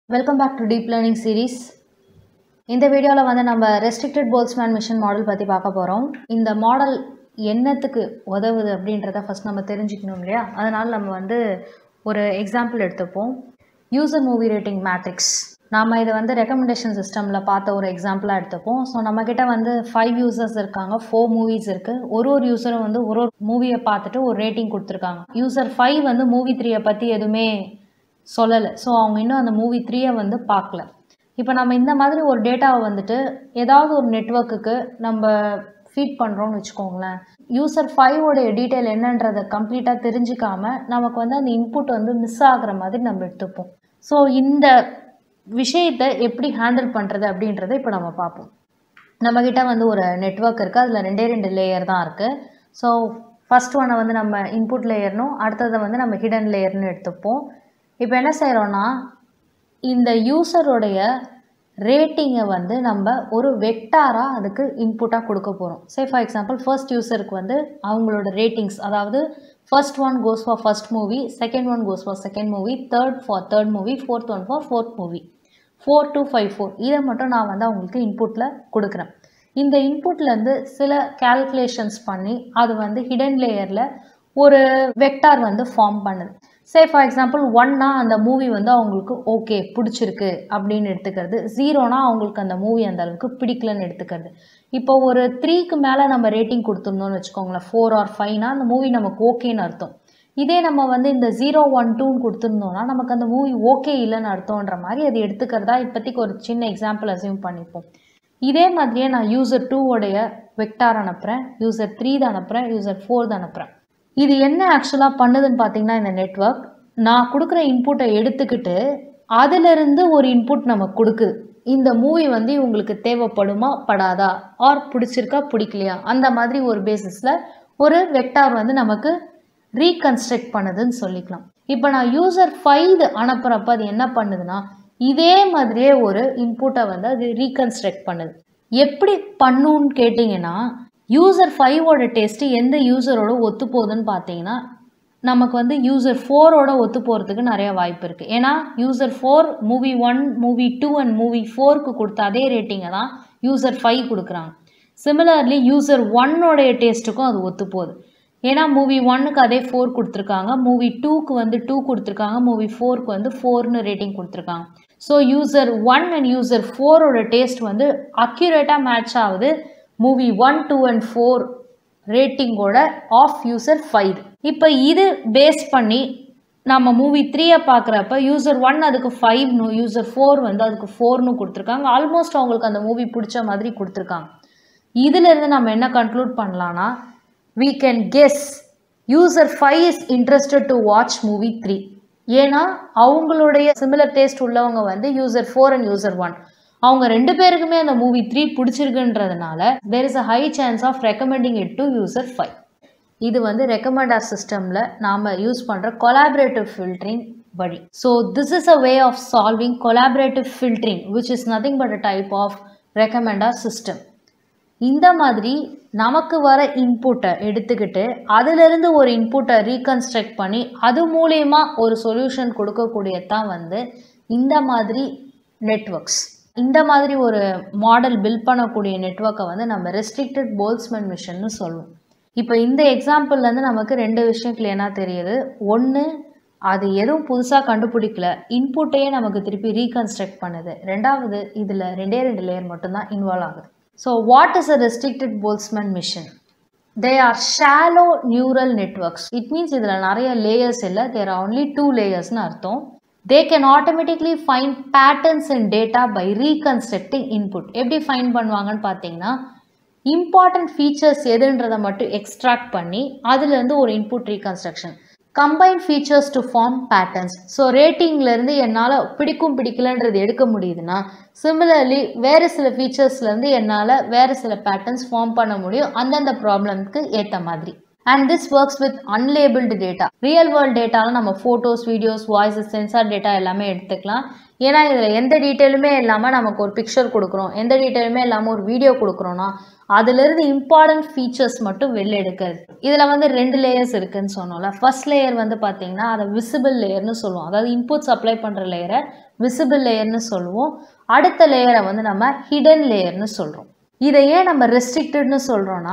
Welcome back to deep learning series இந்த வீடியோவில் வந்து நம்ம ரெஸ்ட்ரிக்டட் போல்ஸ்மேன் மிஷன் மாடல் பற்றி பார்க்க போகிறோம் இந்த மாடல் என்னத்துக்கு உதவுது அப்படின்றத ஃபஸ்ட் நம்ம தெரிஞ்சுக்கணும் இல்லையா அதனால் நம்ம வந்து ஒரு எக்ஸாம்பிள் எடுத்துப்போம் யூசர் மூவி ரேட்டிங் மேட்ரிக்ஸ் நாம் இதை வந்து ரெக்கமெண்டேஷன் சிஸ்டமில் பார்த்த ஒரு எக்ஸாம்பிளாக எடுத்துப்போம் ஸோ நம்மக்கிட்ட வந்து ஃபைவ் யூசர்ஸ் இருக்காங்க ஃபோர் மூவிஸ் இருக்குது ஒரு ஒரு யூசரும் வந்து ஒரு ஒரு மூவியை பார்த்துட்டு ஒரு ரேட்டிங் கொடுத்துருக்காங்க யூசர் ஃபைவ் வந்து மூவி த்ரீயை பற்றி எதுவுமே சொல்லலை ஸோ அவங்க இன்னும் அந்த மூவி த்ரீயை வந்து பார்க்கல இப்போ நம்ம இந்த மாதிரி ஒரு டேட்டாவை வந்துட்டு ஏதாவது ஒரு நெட்ஒர்க்குக்கு நம்ம ஃபீட் பண்ணுறோம்னு வச்சுக்கோங்களேன் யூசர் ஃபைவோடைய டீட்டெயில் என்னன்றதை கம்ப்ளீட்டாக தெரிஞ்சுக்காம நமக்கு வந்து அந்த இன்புட் வந்து மிஸ் ஆகுற மாதிரி நம்ம எடுத்துப்போம் ஸோ இந்த விஷயத்தை எப்படி ஹேண்டில் பண்ணுறது அப்படின்றத இப்போ நம்ம பார்ப்போம் நம்மக்கிட்ட வந்து ஒரு நெட்ஒர்க் இருக்குது அதில் ரெண்டே ரெண்டு லேயர் தான் இருக்குது ஸோ ஃபஸ்ட் ஒன்னை வந்து நம்ம இன்புட் லேயர்னும் அடுத்ததை வந்து நம்ம ஹிடன் லேயர்னு எடுத்துப்போம் இப்போ என்ன செய்கிறோன்னா இந்த யூசருடைய ரேட்டிங்கை வந்து நம்ம ஒரு வெக்டாராக அதுக்கு இன்புட்டாக கொடுக்க போகிறோம் சே ஃபார் எக்ஸாம்பிள் ஃபர்ஸ்ட் யூசருக்கு வந்து அவங்களோட ரேட்டிங்ஸ் அதாவது first one goes for first movie second one goes for second movie third for third movie fourth one for fourth movie four two five four இதை மட்டும் நான் வந்து அவங்களுக்கு இன்புட்டில் கொடுக்குறேன் இந்த இன்புட்லேருந்து சில கேல்குலேஷன்ஸ் பண்ணி அது வந்து ஹிடன் லேயரில் ஒரு வெக்டார் வந்து ஃபார்ம் பண்ணுது சே ஃபார் எக்ஸாம்பிள் ஒன்னா அந்த மூவி வந்து அவங்களுக்கு ஓகே பிடிச்சிருக்கு அப்படின்னு எடுத்துக்கிறது ஜீரோனா அவங்களுக்கு அந்த மூவி அந்த அளவுக்கு பிடிக்கலன்னு எடுத்துக்கிறது இப்போ ஒரு த்ரீக்கு மேலே நம்ம ரேட்டிங் கொடுத்துருந்தோம்னு வச்சுக்கோங்களேன் ஃபோர் ஆர் ஃபைவ்னா அந்த மூவி நமக்கு ஓகேன்னு அர்த்தம் இதே நம்ம வந்து இந்த ஜீரோ ஒன் டூன்னு கொடுத்துருந்தோம்னா நமக்கு அந்த மூவி ஓகே இல்லைன்னு அர்த்தம்ன்ற மாதிரி அது எடுத்துக்கிறதா இப்போதைக்கு ஒரு சின்ன எக்ஸாம்பிள் அசியூம் பண்ணிப்போம் இதே மாதிரியே நான் யூசர் டூவோடைய வெக்டார் அனுப்புகிறேன் யூசர் த்ரீ தான் அனுப்புகிறேன் யூசர் ஃபோர் தான் அனுப்புகிறேன் இது என்ன ஆக்சுவலாக பண்ணுதுன்னு பார்த்தீங்கன்னா இந்த நெட்ஒர்க் நான் கொடுக்குற இன்புட்டை எடுத்துக்கிட்டு அதிலிருந்து ஒரு இன்புட் நமக்கு கொடுக்குது இந்த மூவி வந்து இவங்களுக்கு தேவைப்படுமா படாதா ஆர் பிடிச்சிருக்கா பிடிக்கலையா அந்த மாதிரி ஒரு பேசிஸில் ஒரு வெக்டார் வந்து நமக்கு ரீகன்ஸ்ட்ரக்ட் பண்ணுதுன்னு சொல்லிக்கலாம் இப்போ நான் யூசர் ஃபைவ் அனுப்புகிறப்ப அது என்ன பண்ணுதுன்னா இதே மாதிரியே ஒரு இன்புட்டை வந்து அது ரீகன்ஸ்ட்ரக்ட் பண்ணுது எப்படி பண்ணுன்னு கேட்டிங்கன்னா யூசர் ஃபைவோட டேஸ்ட்டு எந்த யூசரோட ஒத்து போகுதுன்னு பார்த்தீங்கன்னா நமக்கு வந்து யூசர் ஃபோரோட ஒத்து போகிறதுக்கு நிறைய வாய்ப்பு இருக்குது ஏன்னா user four movie one movie two and movie ஃபோருக்கு கொடுத்த அதே ரேட்டிங்கை தான் யூசர் ஃபைவ் கொடுக்குறாங்க சிமிலர்லி யூசர் ஒன்னோடைய டேஸ்ட்டுக்கும் அது ஒத்து போகுது ஏன்னா மூவி ஒன்னுக்கு அதே ஃபோர் கொடுத்துருக்காங்க மூவி டூக்கு வந்து டூ கொடுத்துருக்காங்க மூவி ஃபோருக்கு வந்து ஃபோர்னு ரேட்டிங் கொடுத்துருக்காங்க so user one and user ஃபோரோட டேஸ்ட் வந்து அக்யூரேட்டாக மேட்ச் ஆகுது movie one two and four ரேட்டிங்கோட ஆஃப் யூசர் ஃபைவ் இப்போ இது பேஸ் பண்ணி நம்ம மூவி த்ரீயை பார்க்குறப்ப யூசர் ஒன் அதுக்கு ஃபைவ்னு யூசர் ஃபோர் வந்து அதுக்கு ஃபோர்னு கொடுத்துருக்காங்க ஆல்மோஸ்ட் அவங்களுக்கு அந்த மூவி பிடிச்ச மாதிரி கொடுத்துருக்காங்க இதிலேருந்து நம்ம என்ன கன்க்ளூட் பண்ணலான்னா we can guess user five is interested to watch movie three ஏன்னா அவங்களுடைய சிமிலர் டேஸ்ட் உள்ளவங்க வந்து user four and user one அவங்க ரெண்டு பேருக்குமே அந்த மூவி த்ரீ பிடிச்சிருக்குன்றதுனால there is a high chance of recommending it to user five இது வந்து ரெக்கமெண்டர் சிஸ்டமில் நாம் யூஸ் பண்ணுற கொலாபரேட்டிவ் ஃபில்டரிங் வழி so this is a way of solving collaborative filtering which is nothing but a type of recommender system இந்த மாதிரி நமக்கு வர இன்புட்டை எடுத்துக்கிட்டு அதிலிருந்து ஒரு இன்புட்டை ரீகன்ஸ்ட்ரக்ட் பண்ணி அது மூலயமா ஒரு சொல்யூஷன் கொடுக்கக்கூடியதான் வந்து இந்த மாதிரி நெட்ஒர்க்ஸ் இந்த மாதிரி ஒரு மாடல் பில்ட் பண்ணக்கூடிய நெட்ஒர்க்கை வந்து நம்ம ரெஸ்ட்ரிக்டட் போல்ஸ்மேன் மிஷன்னு சொல்லுவோம் இப்போ இந்த எக்ஸாம்பிள்லேருந்து நமக்கு ரெண்டு விஷயம் கிளியராக தெரியுது ஒன்று அது எதுவும் புதுசாக கண்டுபிடிக்கல இன்புட்டையே நமக்கு திருப்பி ரீகன்ஸ்ட்ரக்ட் பண்ணுது ரெண்டாவது இதில் ரெண்டே ரெண்டு லேயர் மட்டும்தான் இன்வால்வ் ஆகுது so what is a restricted Boltzmann machine they are shallow neural networks it means இதில் நிறைய லேயர்ஸ் இல்லை தேர் ஆர் ஒன்லி டூ லேயர்ஸ்னு அர்த்தம் they can automatically find patterns in data by reconstructing input எப்படி find பண்ணுவாங்கன்னு பார்த்தீங்கன்னா important features எதுன்றதை மட்டும் extract பண்ணி அதுலேருந்து ஒரு input reconstruction combine features to form patterns so ரேட்டிங்லேருந்து என்னால் பிடிக்கும் பிடிக்கலன்றது எடுக்க முடியுதுன்னா சிமிலர்லி வேறு சில ஃபீச்சர்ஸ்லேருந்து என்னால் வேறு சில பேட்டர்ன்ஸ் ஃபார்ம் பண்ண முடியும் அந்தந்த ப்ராப்ளம்க்கு ஏற்ற மாதிரி and this works with unlabelled data real world டேட்டாவில் நம்ம photos videos voices sensor data எல்லாமே எடுத்துக்கலாம் ஏன்னா இதில் எந்த டீட்டெயிலுமே இல்லாமல் நமக்கு ஒரு பிக்சர் கொடுக்குறோம் எந்த டீட்டெயிலுமே இல்லாமல் ஒரு வீடியோ கொடுக்குறோன்னா அதுலேருந்து இம்பார்ட்டன்ட் ஃபீச்சர்ஸ் மட்டும் வெளில எடுக்கிறது இதில் வந்து ரெண்டு லேயர்ஸ் இருக்குன்னு சொன்னோம்ல ஃபர்ஸ்ட் லேயர் வந்து பார்த்திங்கன்னா அதை விசிபிள் லேயர்னு சொல்லுவோம் அதாவது இன்புட்ஸ் அப்ளை பண்ணுற லேயரை விசிபிள் லேயர்னு சொல்லுவோம் அடுத்த லேயரை வந்து நம்ம ஹிடன் லேயர்னு சொல்கிறோம் இதை ஏன் நம்ம ரெஸ்ட்ரிக்டட்னு சொல்கிறோன்னா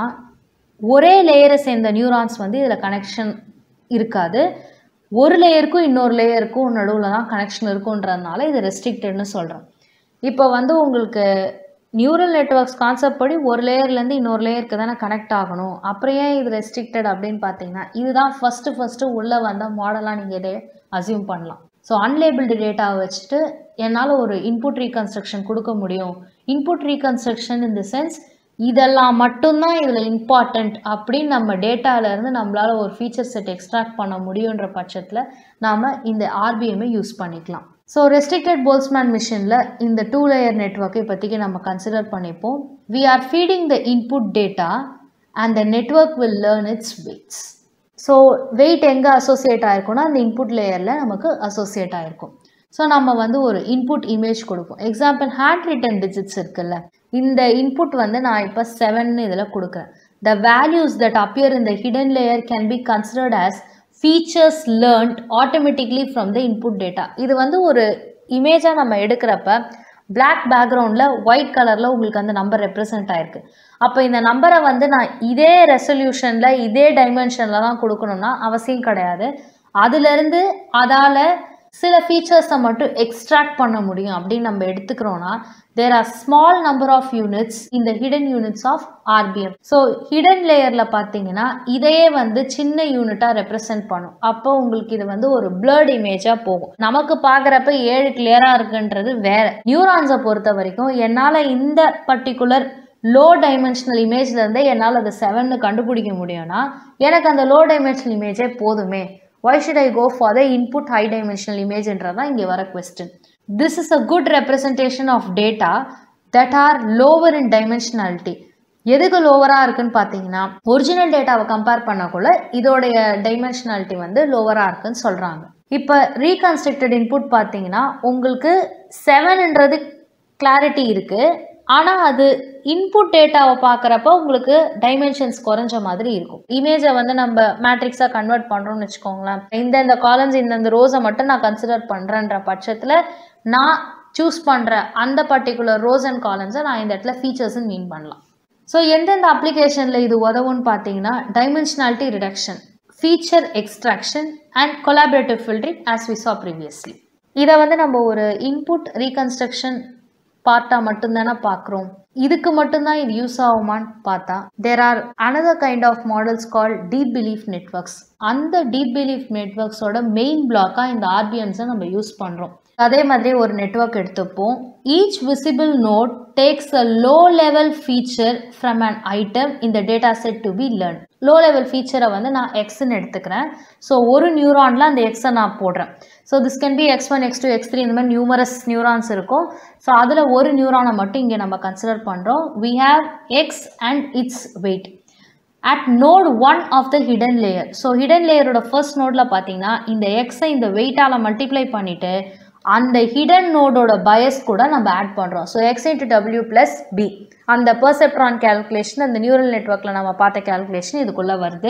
ஒரே லேயரை சேர்ந்த நியூரான்ஸ் வந்து இதில் கனெக்ஷன் இருக்காது ஒரு லேயருக்கும் இன்னொரு லேயருக்கும் நடுவில் தான் கனெக்ஷன் இருக்குன்றதுனால இது ரெஸ்ட்ரிக்டட்னு சொல்கிறோம் இப்போ வந்து உங்களுக்கு நியூரல் நெட்ஒர்க்ஸ் கான்செப்ட் படி ஒரு லேயர்லேருந்து இன்னொரு லேயருக்கு தானே கனெக்ட் ஆகணும் அப்புறம் ஏன் இது ரெஸ்ட்ரிக்டட் அப்படின்னு பார்த்தீங்கன்னா இதுதான் ஃபஸ்ட்டு ஃபஸ்ட்டு உள்ளே வந்த மாடலாக நீங்கள் இதை அசியூம் பண்ணலாம் ஸோ அன்லேபிள்டு டேட்டாவை வச்சுட்டு என்னால் ஒரு இன்புட் ரீகன்ஸ்ட்ரக்ஷன் கொடுக்க முடியும் input reconstruction in the sense இதெல்லாம் மட்டும்தான் இதில் இம்பார்ட்டண்ட் அப்படின்னு நம்ம டேட்டாவிலேருந்து நம்மளால் ஒரு ஃபீச்சர் செட் எக்ஸ்ட்ராக்ட் பண்ண முடியுன்ற பட்சத்தில் நாம் இந்த ஆர்பிஎம்மை யூஸ் பண்ணிக்கலாம் ஸோ ரெஸ்ட்ரிக்டட் போல்ஸ்மேன் மிஷினில் இந்த டூ லேயர் நெட்ஒர்க்கை இப்போதைக்கு நம்ம கன்சிடர் பண்ணிப்போம் we are feeding the input data and the network will learn its weights so weight எங்கே அசோசியேட் ஆயிருக்கும்னா அந்த இன்புட் லேயரில் நமக்கு அசோசியேட் ஆயிருக்கும் ஸோ நம்ம வந்து ஒரு இன்புட் இமேஜ் கொடுப்போம் எக்ஸாம்பிள் ஹேண்ட் ரிட்டன் டிஜிட்ஸ் இருக்குல்ல இந்த இன்புட் வந்து நான் இப்போ செவன் இதில் கொடுக்குறேன் த வேல்யூஸ் தட் அப்பியர் இந்த hidden layer can be considered as features learned automatically from the input data இது வந்து ஒரு இமேஜாக நம்ம எடுக்கிறப்ப பிளாக் பேக்ரவுண்டில் ஒயிட் கலரில் உங்களுக்கு அந்த நம்பர் ரெப்ரசன்ட் ஆயிருக்கு அப்போ இந்த நம்பரை வந்து நான் இதே ரெசல்யூஷனில் இதே டைமென்ஷனில் தான் கொடுக்கணும்னா அவசியம் கிடையாது அதுலேருந்து அதால் சில ஃபீச்சர்ஸை மட்டும் எக்ஸ்ட்ராக்ட் பண்ண முடியும் அப்படின்னு நம்ம எடுத்துக்கிறோன்னா there are small number of units இந்த hidden units of RBM so hidden லேயரில் பார்த்தீங்கன்னா இதையே வந்து சின்ன யூனிட்டாக ரெப்ரசன்ட் பண்ணும் அப்போ உங்களுக்கு இது வந்து ஒரு பிளர்ட் இமேஜாக போகும் நமக்கு பார்க்குறப்ப ஏழு கிளியராக இருக்குன்றது வேற நியூரான்ஸை பொறுத்த வரைக்கும் என்னால் இந்த பர்டிகுலர் லோ டைமென்ஷனல் இமேஜ்லேருந்தே என்னால் அதை செவன்னு கண்டுபிடிக்க முடியும்னா எனக்கு அந்த லோ டைமென்ஷனல் இமேஜே போதுமே why should I go for the input high dimensional image என்றதான் இங்கே வர question. This is a good representation of data that are lower in dimensionality. எதுக்கு லோவராக இருக்குன்னு பார்த்தீங்கன்னா ஒரிஜினல் டேட்டாவை கம்பேர் பண்ணக்குள்ள இதோடைய டைமென்ஷனாலிட்டி வந்து லோவராக இருக்குன்னு சொல்கிறாங்க இப்போ ரீகன்ஸ்ட்ரக்டட் இன்புட் பார்த்தீங்கன்னா உங்களுக்கு செவன்ன்றது கிளாரிட்டி இருக்குது ஆனால் அது இன்புட் டேட்டாவை பார்க்குறப்ப உங்களுக்கு டைமென்ஷன்ஸ் குறைஞ்ச மாதிரி இருக்கும் இமேஜை வந்து நம்ம மேட்ரிக்ஸாக கன்வெர்ட் பண்ணுறோம்னு வச்சுக்கோங்களேன் இந்தந்த காலம்ஸ் இந்தந்த ரோஸை மட்டும் நான் கன்சிடர் பண்ணுறேன்ற பட்சத்தில் நான் சூஸ் பண்ணுற அந்த பர்டிகுலர் ரோஸ் அண்ட் காலம்ஸை நான் இந்த இடத்துல ஃபீச்சர்ஸ்ன்னு மீன் பண்ணலாம் ஸோ எந்தெந்த அப்ளிகேஷனில் இது உதவும்னு பார்த்தீங்கன்னா dimensionality reduction feature extraction and collaborative filtering as we saw previously இதை வந்து நம்ம ஒரு இன்புட் ரீகன்ஸ்ட்ரக்ஷன் பார்ட்டாக மட்டும்தானே பார்க்குறோம் இதுக்கு மட்டும்தான் இது யூஸ் ஆகுமான்னு பார்த்தா there are another kind of models call deep belief networks அந்த டீப் பிலீஃப் நெட்ஒர்க்ஸோட மெயின் பிளாக்காக இந்த ஆர்பிஎம்ஸை நம்ம யூஸ் பண்ணுறோம் அதே மாதிரி ஒரு நெட்ஒர்க் எடுத்துப்போம் each visible node takes a low level feature from an item இந்த data set to be learn low level ஃபீச்சரை வந்து நான் எக்ஸ்ன்னு எடுத்துக்கிறேன் ஸோ ஒரு நியூரானில் அந்த எக்ஸை நான் போடுறேன் so this can be X one X two X three இந்த மாதிரி நியூமரஸ் நியூரான்ஸ் இருக்கும் ஸோ அதில் ஒரு நியூரானை மட்டும் இங்கே நம்ம கன்சிடர் பண்ணுறோம் we have X and its weight at node one of the hidden layer so hidden லேயரோட ஃபர்ஸ்ட் நோடில் பார்த்தீங்கன்னா இந்த எக்ஸை இந்த வெயிட்டால் மல்டிப்ளை பண்ணிவிட்டு அந்த ஹிடன் நோடோட பயஸ் கூட நம்ம ஆட் பண்ணுறோம் so X into W plus B அந்த பர்செப்ட்ரான் கேல்குலேஷன் அந்த நியூரல் நெட்ஒர்க்கில் நம்ம பார்த்த கேல்குலேஷன் இதுக்குள்ளே வருது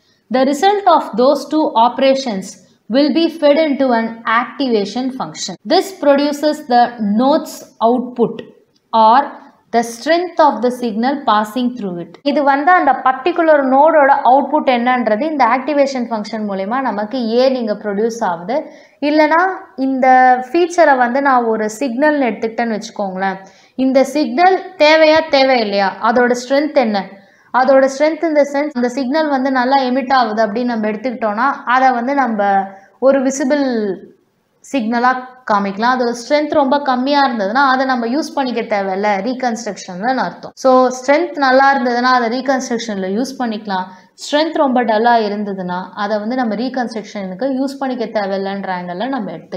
the result of those two operations will be fed into an activation function. This produces the node's output or the strength of the signal passing through it. இது வந்து அந்த particular நோடோட output என்னன்றது இந்த activation function மூலயமா நமக்கு ஏன் இங்கே produce ஆகுது இல்லைனா இந்த ஃபீச்சரை வந்து நான் ஒரு சிக்னல்னு எடுத்துக்கிட்டேன்னு வச்சுக்கோங்களேன் இந்த சிக்னல் தேவையா தேவையில்லையா அதோட ஸ்ட்ரென்த் என்ன அதோட ஸ்ட்ரென்த் இந்த சென்ஸ் அந்த சிக்னல் வந்து நல்லா எமிட் ஆகுது அப்படின்னு நம்ம எடுத்துக்கிட்டோம்னா அதை வந்து நம்ம ஒரு விசிபிள் சிக்னலாக காமிக்கலாம் அதோட ஸ்ட்ரென்த் ரொம்ப கம்மியாக இருந்ததுன்னா அதை நம்ம யூஸ் பண்ணிக்க தேவையில்ல ரீகன்ஸ்ட்ரக்ஷன் அர்த்தம் ஸோ ஸ்ட்ரென்த் நல்லா இருந்ததுன்னா அதை ரீகன்ஸ்ட்ரக்ஷனில் யூஸ் பண்ணிக்கலாம் ஸ்ட்ரென்த் ரொம்ப டல்லாக இருந்ததுன்னா அதை வந்து நம்ம ரீகன்ஸ்ட்ரக்ஷனுக்கு யூஸ் பண்ணிக்க தேவையில்லைன்ற ஆங்கிளில் நம்ம எடுத்துக்கலாம்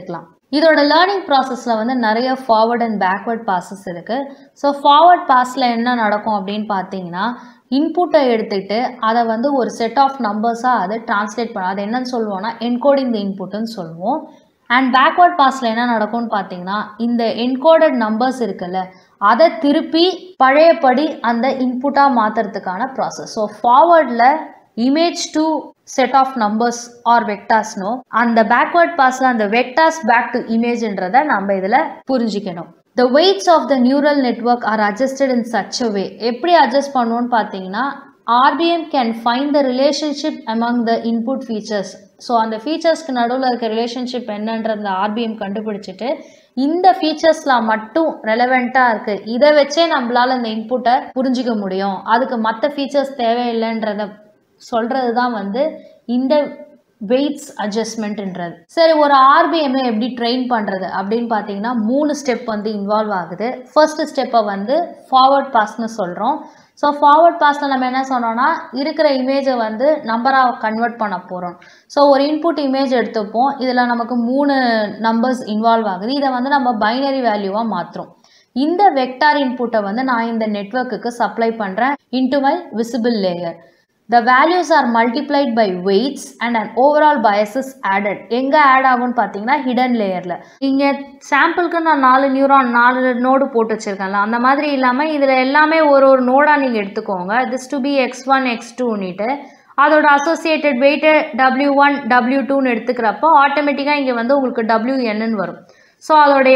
இதோட லேர்னிங் ப்ராசஸில் வந்து நிறைய ஃபார்வர்ட் அண்ட் பேக்வர்ட் பாசஸ் இருக்குது ஸோ ஃபார்வர்ட் பாஸில் என்ன நடக்கும் அப்படின்னு பார்த்தீங்கன்னா இன்புட்டை எடுத்துகிட்டு அதை வந்து ஒரு செட் ஆஃப் நம்பர்ஸாக அதை டிரான்ஸ்லேட் பண்ண அது என்னன்னு சொல்லுவோம்னா என்கோடிங் த இன்புட்டுன்னு சொல்லுவோம் அண்ட் பேக்வர்ட் பாஸில் என்ன நடக்கும்னு பார்த்தீங்கன்னா இந்த என்கோடட் நம்பர்ஸ் இருக்குல்ல அதை திருப்பி பழையபடி அந்த இன்புட்டாக மாற்றுறதுக்கான ப்ராசஸ் ஸோ ஃபார்வர்டில் image to set of numbers or வெக்டாஸ்னோ அந்த பேக்வர்ட் பாஸில் அந்த வெக்டாஸ் பேக் டு இமேஜ்ன்றதை நம்ம இதில் புரிஞ்சுக்கணும் the weights of the neural network are adjusted in such a way எப்படி அட்ஜஸ்ட் பண்ணுவோன்னு பார்த்தீங்கன்னா RBM can find the relationship among the input features so அந்த ஃபீச்சர்ஸ்க்கு நடுவில் இருக்க ரிலேஷன்ஷிப் என்னன்றத ஆர்பிஎம் கண்டுபிடிச்சிட்டு இந்த ஃபீச்சர்ஸில் மட்டும் ரெலவெண்ட்டாக இருக்குது இதை வச்சே நம்மளால் இந்த இன்புட்டை புரிஞ்சிக்க முடியும் அதுக்கு மற்ற ஃபீச்சர்ஸ் தேவையில்லைன்றத சொல்கிறது தான் வந்து இந்த வெயிட்ஸ் அட்ஜஸ்ட்மெண்ட்ன்றது சரி ஒரு ஆர்பிஎம்ஐ எப்படி ட்ரெயின் பண்ணுறது அப்படின்னு பார்த்தீங்கன்னா மூணு ஸ்டெப் வந்து இன்வால்வ் ஆகுது ஃபர்ஸ்ட் ஸ்டெப்பை வந்து ஃபார்வர்ட் பாஸ்னு சொல்கிறோம் ஸோ ஃபார்வர்ட் பாஸில் நம்ம என்ன சொன்னோம்னா இருக்கிற இமேஜை வந்து நம்பராக கன்வெர்ட் பண்ண போகிறோம் ஸோ ஒரு இன்புட் இமேஜ் எடுத்துப்போம் இதில் நமக்கு மூணு நம்பர்ஸ் இன்வால்வ் ஆகுது இதை வந்து நம்ம பைனரி வேல்யூவாக மாற்றுறோம் இந்த வெக்டார் இன்புட்டை வந்து நான் இந்த நெட்ஒர்க்குக்கு சப்ளை பண்ணுறேன் into my visible layer the values are multiplied by weights and and overall biases added எங்கே ஆட் ஆகும்னு பார்த்தீங்கன்னா ஹிடன் லேயரில் இங்கே சாம்பிளுக்கு நான் நாலு நியூரான் நாலு நோடு போட்டு வச்சுருக்கேன்ல அந்த மாதிரி இல்லாமல் இதில் எல்லாமே ஒரு ஒரு நோடாக நீங்கள் எடுத்துக்கோங்க this to be X one X டூன்னுட்டு அதோட associated weight W one W டூன்னு எடுத்துக்கிறப்போ ஆட்டோமேட்டிக்காக இங்கே வந்து உங்களுக்கு டபிள்யூ என்னன்னு வரும் ஸோ அதோடைய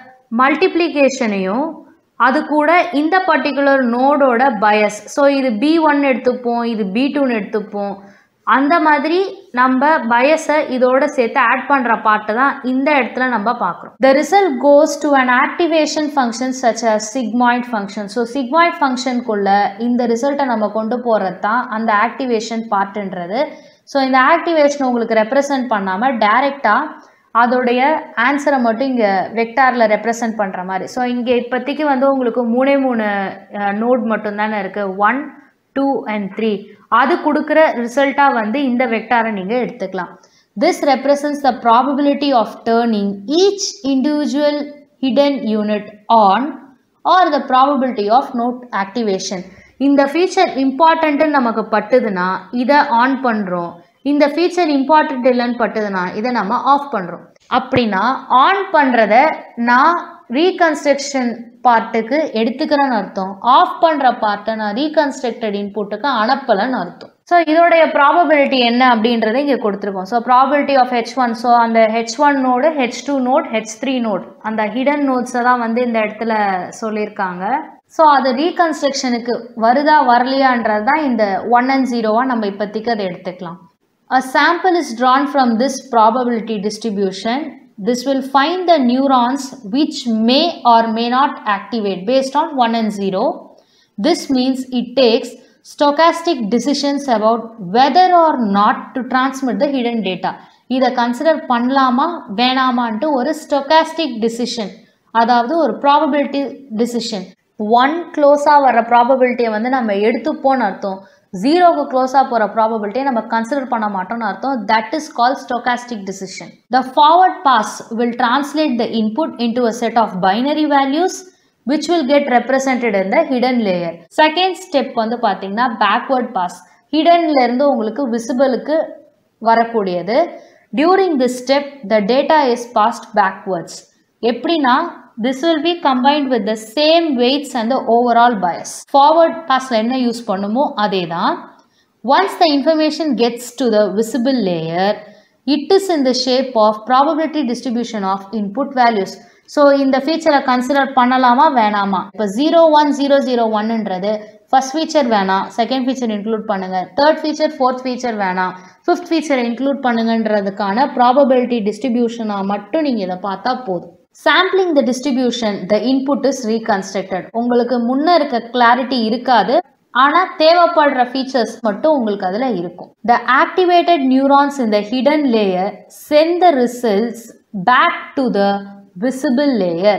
மல்டிப்ளிகேஷனையும் அது கூட இந்த பர்டிகுலர் நோடோட பயஸ் ஸோ இது பி ஒன் எடுத்துப்போம் இது பி டூன்னு எடுத்துப்போம் அந்த மாதிரி நம்ம பயஸை இதோட சேர்த்து ஆட் பண்ணுற பாட்டு தான் இந்த இடத்துல நம்ம பார்க்குறோம் the result goes to an activation function such a sigmoid function so sigmoid ஃபங்க்ஷனுக்குள்ள இந்த ரிசல்ட்டை நம்ம கொண்டு போகிறது தான் அந்த ஆக்டிவேஷன் பார்ட்டுன்றது ஸோ இந்த ஆக்டிவேஷனை உங்களுக்கு ரெப்ரசன்ட் பண்ணாமல் டைரெக்டாக அதோடைய ஆன்சரை மட்டும் இங்கே வெக்டாரில் ரெப்ரசன்ட் பண்ணுற மாதிரி ஸோ இங்கே இப்போதைக்கு வந்து உங்களுக்கு மூணே மூணு நோட் மட்டும்தானே இருக்குது ஒன் டூ அண்ட் த்ரீ அது கொடுக்குற ரிசல்ட்டாக வந்து இந்த வெக்டாரை நீங்கள் எடுத்துக்கலாம் this represents the probability of turning each individual hidden unit on or the probability of node activation இந்த ஃபீச்சர் இம்பார்ட்டண்ட்டுன்னு நமக்கு பட்டுதுன்னா இதை ஆன் பண்ணுறோம் இந்த ஃபீச்சர் இம்பார்ட்டண்ட் இல்லைன்னு பட்டுதுன்னா இதை நம்ம ஆஃப் பண்ணுறோம் அப்படின்னா ஆன் பண்ணுறத நான் ரீகன்ஸ்ட்ரக்ஷன் பார்ட்டுக்கு எடுத்துக்கிறேன்னு அர்த்தம் ஆஃப் பண்ணுற பார்ட்டை நான் ரீகன்ஸ்ட்ரக்டட் இன்புட்டுக்கு அனுப்பலைன்னு அர்த்தம் ஸோ இதோடைய ப்ராபபிலிட்டி என்ன அப்படின்றத இங்கே கொடுத்துருக்கோம் so probability of H one so அந்த H one node H two node H three node அந்த ஹிடன் நோட்ஸை தான் வந்து இந்த இடத்துல சொல்லியிருக்காங்க ஸோ அது ரீகன்ஸ்ட்ரக்ஷனுக்கு வருதா வரலையான்றது தான் இந்த ஒன் அண்ட் ஜீரோவாக நம்ம இப்போதைக்கு அதை எடுத்துக்கலாம் A sample is drawn from this probability distribution. This will find the neurons which may or may not activate based on 1 and 0. This means it takes stochastic decisions about whether or not to transmit the hidden data. இதை consider பண்ணலாமா வேணாமான்ட்டு ஒரு stochastic decision அதாவது ஒரு probability decision one க்ளோஸாக வர ப்ராபபிலிட்டியை வந்து நம்ம எடுத்துப்போன்னு அர்த்தம் ஜீரோக்கு க்ளோஸாக போகிற ப்ராபபிலிட்டியை நம்ம கன்சிடர் பண்ண மாட்டோம்னு அர்த்தம் that is call stochastic decision the forward pass will translate the input into a set of binary values which will get represented in the hidden layer second step வந்து பார்த்தீங்கன்னா பேக்வர்ட் பாஸ் ஹிடன்லேருந்து உங்களுக்கு விசிபிளுக்கு வரக்கூடியது during this step the data is passed backwards எப்படின்னா this will be combined with the same weights and the overall bias. Forward passல என்ன use பண்ணுமோ அதே தான் Once the information gets to the visible layer, it is in the shape of probability distribution of input values. So இந்த ஃபீச்சரை consider பண்ணலாமா வேணாமா இப்போ ஜீரோ ஒன் ஜீரோ ஜீரோ ஒன்னுன்றது ஃபர்ஸ்ட் ஃபீச்சர் வேணாம் செகண்ட் ஃபீச்சர் இன்க்ளூட் பண்ணுங்க தேர்ட் ஃபீச்சர் ஃபோர்த் ஃபீச்சர் வேணாம் fifth feature include பண்ணுங்கன்றதுக்கான ப்ராபபிலிட்டி டிஸ்ட்ரிபியூஷனாக மட்டும் நீங்கள் இதை பார்த்தா போதும் sampling the distribution the input is reconstructed உங்களுக்கு முன்ன இருக்க கிளாரிட்டி இருக்காது ஆனால் தேவைப்படுற ஃபீச்சர்ஸ் மட்டும் உங்களுக்கு அதில் இருக்கும் the activated neurons in the hidden layer sent the results back to the visible layer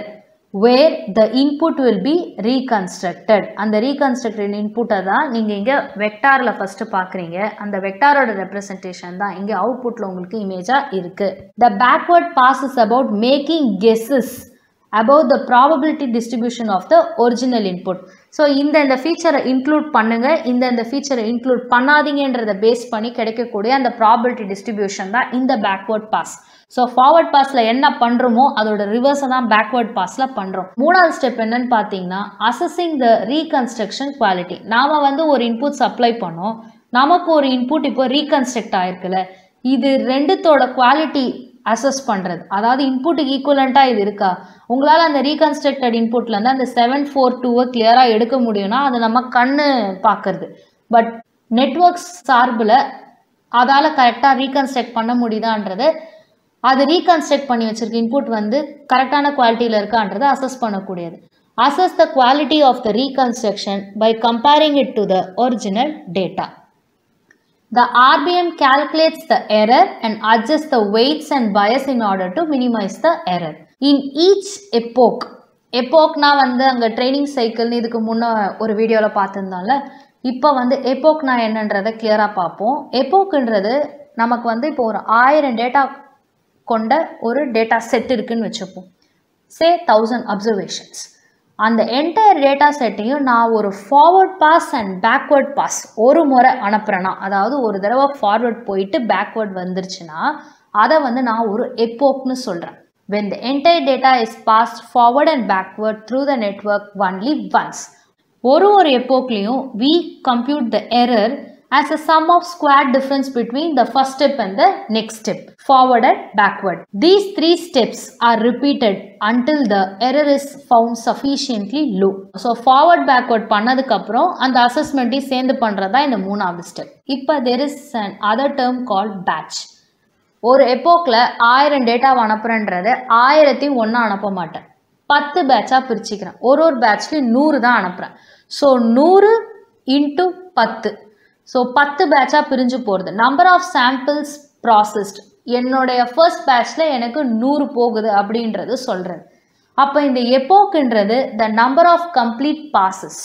where the input will be reconstructed அந்த ரீகன்ஸ்ட்ரக்டட் இன்புட்டை தான் நீங்கள் இங்கே வெக்டாரில் ஃபஸ்ட்டு பார்க்குறீங்க அந்த வெக்டாரோட ரெப்ரசன்டேஷன் தான் இங்கே அவுட்புட்டில் உங்களுக்கு இமேஜாக இருக்குது the backward pass is about making guesses about the probability distribution of the original input so இந்த இந்த ஃபீச்சரை இன்க்ளூட் பண்ணுங்க இந்த இந்த ஃபீச்சரை இன்க்ளூட் பண்ணாதீங்கன்றதை பேஸ் பண்ணி கிடைக்கக்கூடிய அந்த ப்ராபபிலிட்டி டிஸ்ட்ரிபியூஷன் தான் இந்த பேக்வர்ட் பாஸ் ஸோ ஃபார்வர்ட் பாஸில் என்ன பண்ணுறோமோ அதோட ரிவர்ஸை தான் பேக்வர்ட் பாஸில் பண்ணுறோம் மூணாவது ஸ்டெப் என்னன்னு பார்த்தீங்கன்னா அசஸிங் த ரீகன்ஸ்ட்ரக்ஷன் குவாலிட்டி நாம் வந்து ஒரு இன்புட் சப்ளை பண்ணோம் நமக்கு ஒரு இன்புட் இப்போ ரீகன்ஸ்ட்ரக்ட் ஆயிருக்குல்ல இது ரெண்டுத்தோட குவாலிட்டி அசஸ் பண்ணுறது அதாவது இன்புட்டுக்கு ஈக்குவலண்ட்டாக இது இருக்கா உங்களால் அந்த ரீகன்ஸ்ட்ரக்டட் இன்புட்லேருந்து அந்த செவன் ஃபோர் டூவை கிளியராக எடுக்க முடியும்னா அது நம்ம கண்ணு பார்க்கறது பட் நெட்ஒர்க்ஸ் சார்பில் அதால் கரெக்டாக ரீகன்ஸ்ட்ரக்ட் பண்ண முடியுதான்றது அது ரீகன்ஸ்ட்ரக்ட் பண்ணி வச்சிருக்க இன்புட் வந்து கரெக்டான குவாலிட்டியில் இருக்கான்றதை அசஸ் பண்ணக்கூடியது assess the quality of the reconstruction by comparing it to the original data The RBM calculates the error and adjusts the weights and bias in order to minimize the error. In each epoch, எப்போக்னா வந்து அங்கே training சைக்கிள்னு இதுக்கு முன்னே ஒரு வீடியோவில் பார்த்துருந்தோம்ல இப்போ வந்து எப்போக்னா என்னன்றதை கிளியராக பார்ப்போம் எப்போக்குன்றது நமக்கு வந்து இப்போ ஒரு ஆயிரம் டேட்டா கொண்ட ஒரு டேட்டா செட் இருக்குன்னு வச்சுப்போம் சே தௌசண்ட் அப்சர்வேஷன்ஸ் அந்த என்டையர் டேட்டா செட்டையும் நான் ஒரு forward pass and backward pass ஒரு முறை அனுப்புகிறேன்னா அதாவது ஒரு தடவை ஃபார்வர்ட் போயிட்டு பேக்வர்ட் வந்துருச்சுன்னா அதை வந்து நான் ஒரு எப்போக்னு சொல்கிறேன் when the entire data is passed forward and backward through the network only once ஒரு ஒரு எப்போக்லேயும் we compute the error as a sum of squared difference between the first step and the next step, forward and backward. These three steps are repeated until the error is found sufficiently low. So forward backward பண்ணதுக்கப்புறம் அந்த அசஸ்மெண்ட்டையும் சேர்ந்து பண்ணுறதா இந்த மூணாவது step இப்போ there is an other term called batch. ஒரு எப்போக்கில் ஆயிரம் டேட்டாவை அனுப்புகிறேன்றது ஆயிரத்தி ஒன்றா அனுப்ப மாட்டேன் பத்து பேட்சாக பிரிச்சுக்கிறேன் ஒரு ஒரு பேட்ச்லையும் நூறு தான் அனுப்புகிறேன் ஸோ நூறு இன்ட்டு பத்து ஸோ பத்து பேட்சாக பிரிஞ்சு போகிறது நம்பர் ஆஃப் சாம்பிள்ஸ் ப்ராசஸ்ட் என்னுடைய ஃபர்ஸ்ட் பேட்ச்சில் எனக்கு நூறு போகுது அப்படின்றது சொல்கிறது அப்போ இந்த எப்போக்குன்றது the number of complete passes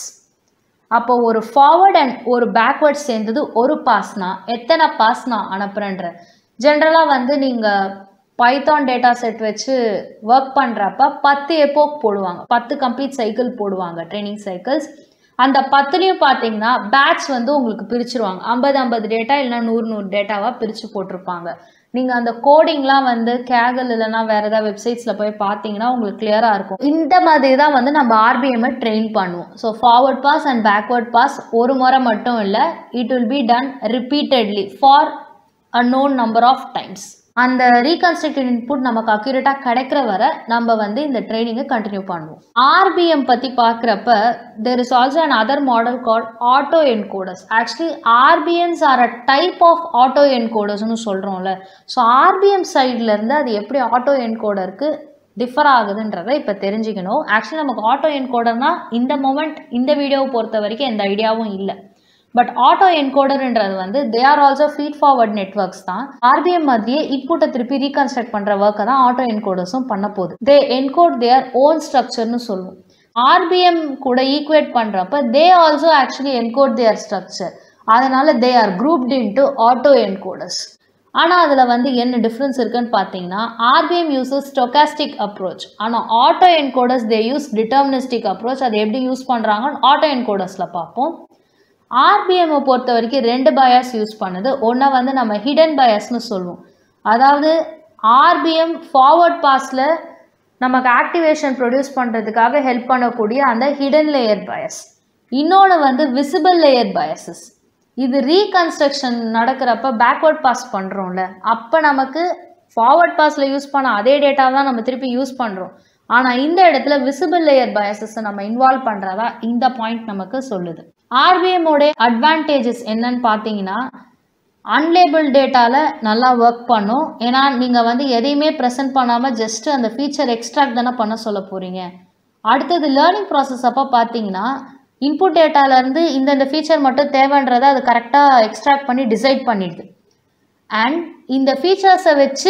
அப்போ ஒரு ஃபார்வர்ட் அண்ட் ஒரு பேக்வர்ட் சேர்ந்தது ஒரு பாஸ்னா எத்தனை பாஸ் நான் அனுப்புகிறேன்ற ஜென்ரலாக வந்து நீங்கள் பைத்தான் டேட்டா செட் வச்சு ஒர்க் பண்ணுறப்ப பத்து எப்போக் போடுவாங்க பத்து கம்ப்ளீட் சைக்கிள் போடுவாங்க ட்ரைனிங் சைக்கிள்ஸ் அந்த பத்துலேயும் பார்த்தீங்கன்னா பேட்ச் வந்து உங்களுக்கு பிரிச்சுருவாங்க ஐம்பது ஐம்பது டேட்டா இல்லைனா நூறு நூறு டேட்டாவாக பிரித்து போட்டிருப்பாங்க நீங்கள் அந்த கோடிங்லாம் வந்து கேகல் இல்லைனா வேறு ஏதாவது வெப்சைட்ஸில் போய் பார்த்தீங்கன்னா உங்களுக்கு கிளியராக இருக்கும் இந்த மாதிரி தான் வந்து நம்ம ஆர்பிஎம்மை ட்ரெயின் பண்ணுவோம் so forward pass and backward pass ஒரு முறை மட்டும் இல்லை it will be done repeatedly for a known number of times அந்த ரீகன்ஸ்ட்ரக்டட் இன்புட் நமக்கு அக்யூரேட்டாக கிடைக்கிற வரை நம்ம வந்து இந்த ட்ரைனிங்கை கண்டினியூ பண்ணுவோம் ஆர்பிஎம் பற்றி பார்க்குறப்ப there is also an other model call auto encoders actually RBMs are a type of auto என்கோடர்ஸ்னு சொல்கிறோம்ல ஸோ ஆர்பிஎம் சைட்லேருந்து அது எப்படி ஆட்டோ என்கோடருக்கு டிஃபர் ஆகுதுன்றதை இப்போ தெரிஞ்சுக்கணும் ஆக்சுவலி நமக்கு ஆட்டோ என்கோடர்னால் இந்த மொமெண்ட் இந்த வீடியோவை பொறுத்த வரைக்கும் எந்த ஐடியாவும் இல்லை பட் ஆட்டோ என்கோடர்ன்றது வந்து they are also feed forward networks தான் ஆர்பிஎம் மாதிரியே இன்புட்டை திருப்பி ரீகன்ஸ்ட்ரக்ட் பண்ணுற ஒர்க்கை தான் ஆட்டோ என்கோடர்ஸும் பண்ண போகுது தே என்கோட் தேர் ஓன் ஸ்ட்ரக்சர்னு சொல்லுவோம் ஆர்பிஎம் கூட ஈக்குவேட் பண்ணுறப்ப they also actually encode their structure அதனால they are grouped into auto encoders ஆனால் அதில் வந்து என்ன டிஃப்ரென்ஸ் இருக்குன்னு பார்த்தீங்கன்னா ஆர்பிஎம் யூஸஸ் ஸ்டொகாஸ்டிக் அப்ரோச் ஆனால் auto encoders they use deterministic approach அதை எப்படி யூஸ் பண்ணுறாங்கன்னு ஆட்டோ என்கோடர்ஸில் பார்ப்போம் ஆர்பிஎம்மை பொறுத்த வரைக்கும் ரெண்டு பயாஸ் யூஸ் பண்ணுது ஒன்றை வந்து நம்ம ஹிடன் பயாஸ்னு சொல்லுவோம் அதாவது ஆர்பிஎம் ஃபார்வர்ட் பாஸில் நமக்கு ஆக்டிவேஷன் ப்ரொடியூஸ் பண்ணுறதுக்காக ஹெல்ப் பண்ணக்கூடிய அந்த ஹிடன் லேயர் பயஸ் இன்னொன்று வந்து விசிபிள் லேயர் பயசஸ் இது ரீகன்ஸ்ட்ரக்ஷன் நடக்கிறப்ப பேக்வர்ட் பாஸ் பண்ணுறோம்ல அப்போ நமக்கு ஃபார்வர்ட் பாஸில் யூஸ் பண்ண அதே டேட்டா தான் நம்ம திருப்பி யூஸ் பண்ணுறோம் ஆனால் இந்த இடத்துல விசிபிள் லேயர் பயசஸை நம்ம இன்வால்வ் பண்ணுறதா இந்த பாயிண்ட் நமக்கு சொல்லுது ஆர்பிஎம்மோட அட்வான்டேஜஸ் என்னன்னு பார்த்தீங்கன்னா அன்லேபிள் டேட்டாவில் நல்லா ஒர்க் பண்ணும் ஏன்னா நீங்கள் வந்து எதையுமே ப்ரெசென்ட் பண்ணாமல் ஜஸ்ட் அந்த ஃபீச்சர் எக்ஸ்ட்ராக்ட் தானே பண்ண சொல்ல போகிறீங்க அடுத்தது லேர்னிங் ப்ராசஸ் அப்போ பார்த்தீங்கன்னா இன்புட் டேட்டாலேருந்து இந்தந்த ஃபீச்சர் மட்டும் தேவைன்றதை அது கரெக்டாக எக்ஸ்ட்ராக்ட் பண்ணி டிசைட் பண்ணிடுது அண்ட் இந்த ஃபீச்சர்ஸை வச்சு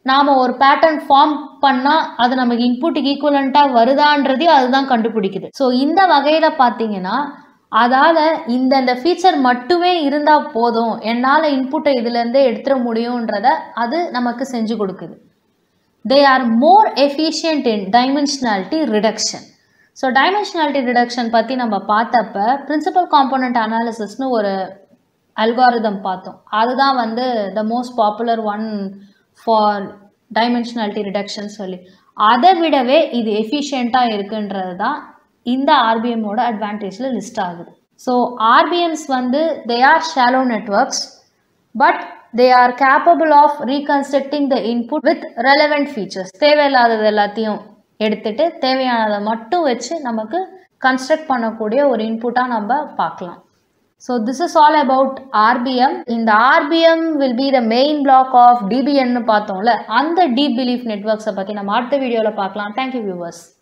நாம் ஒரு பேட்டர்ன் ஃபார்ம் பண்ணால் அது நமக்கு இன்புட்டுக்கு ஈக்குவலண்ட்டாக வருதான்றதையும் அதுதான் கண்டுபிடிக்குது ஸோ இந்த வகையில் பார்த்தீங்கன்னா அதால் இந்தந்த ஃபீச்சர் மட்டுமே இருந்தால் போதும் என்னால் இன்புட்டை இதுலேருந்தே எடுத்துட முடியுன்றத அது நமக்கு செஞ்சு கொடுக்குது they are more efficient in dimensionality reduction so dimensionality reduction பற்றி நம்ம பார்த்தப்ப பிரின்சிபல் காம்போனண்ட் அனாலிசிஸ்னு ஒரு அல்காரிதம் பார்த்தோம் அதுதான் வந்து the most popular one for dimensionality reduction சொல்லி அதை விடவே இது எஃபிஷியண்ட்டாக இருக்குன்றது தான் இந்த ஆர்பிஎம்மோட அட்வான்டேஜில் லிஸ்ட் ஆகுது ஸோ ஆர்பிஎம்ஸ் வந்து they are shallow networks but they are capable of reconstructing the input with relevant features தேவையில்லாதது எல்லாத்தையும் எடுத்துட்டு தேவையானதை மட்டும் வச்சு நமக்கு கன்ஸ்ட்ரக்ட் பண்ணக்கூடிய ஒரு இன்புட்டாக நம்ம பார்க்கலாம் so this is all about RBM இந்த RBM will be the main block of டிபிஎன்னு பார்த்தோம்ல அந்த டீப் பிலீஃப் நெட்ஒர்க்ஸை பற்றி நம்ம அடுத்த வீடியோவில் பார்க்கலாம் தேங்க்யூ வியூவர்ஸ்